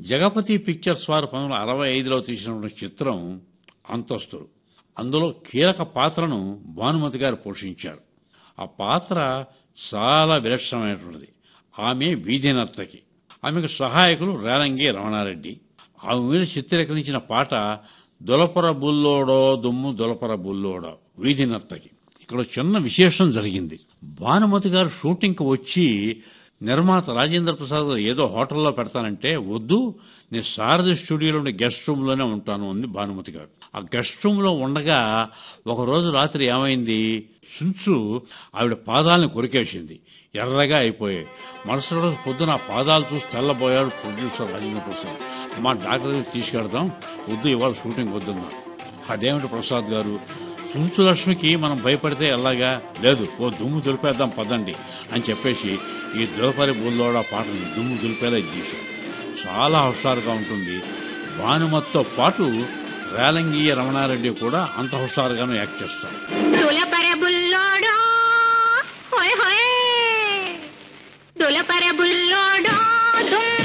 Jagapathi pictures వారు పంతొమ్మిది వందల అరవై ఐదులో తీసినటువంటి చిత్రం అంతస్తులు అందులో కీలక పాత్రను భానుమతి గారు పోషించారు ఆ పాత్ర చాలా విలక్షణమైనటువంటిది ఆమె వీధి నర్తకి ఆమెకు సహాయకులు రేలంగి రమణారెడ్డి ఆమె మీద చిత్రీకరించిన పాట దొలపర బుల్లోడో దుమ్ము దొలపర బుల్లోడో వీధి నర్తకి ఇక్కడ ఒక చిన్న విశేషం జరిగింది భానుమతి గారు షూటింగ్కి వచ్చి నిర్మాత రాజేంద్ర ప్రసాద్ గారు ఏదో హోటల్లో పెడతానంటే వద్దు నేను శారద స్టూడియోలోని గెస్ట్ రూమ్లోనే ఉంటాను అంది భానుమతి గారు ఆ గెస్ట్ రూమ్లో ఉండగా ఒక రోజు రాత్రి ఏమైంది సుంచు ఆవిడ పాదాలను కొరికేసింది ఎర్రగా అయిపోయాయి మరుసటి రోజు పొద్దున ఆ పాదాలు చూసి తెల్లబోయాడు ప్రొడ్యూసర్ రాజేంద్ర ప్రసాద్ మా డాక్టర్ దగ్గర తీసుకెడదాం వద్దు ఇవాళ షూటింగ్ వద్దన్నా అదేమిటి ప్రసాద్ గారు సుంచు లక్ష్మికి మనం భయపడితే ఎలాగా లేదు ఓ దుమ్ము దులిపేద్దాం పదండి అని చెప్పేసి ఈ ద్రౌపది బుల్లోడ పాటని దుమ్ము దులిపేలా చేశాం చాలా హుషారుగా ఉంటుంది భానుమతితో పాటు రేలంగియ రమణారెడ్డి కూడా అంత హుషారుగానే యాక్ట్ చేస్తారు దులపర బుల్లోడో హోయ్ హోయ్ దులపర బుల్లోడో దుమ్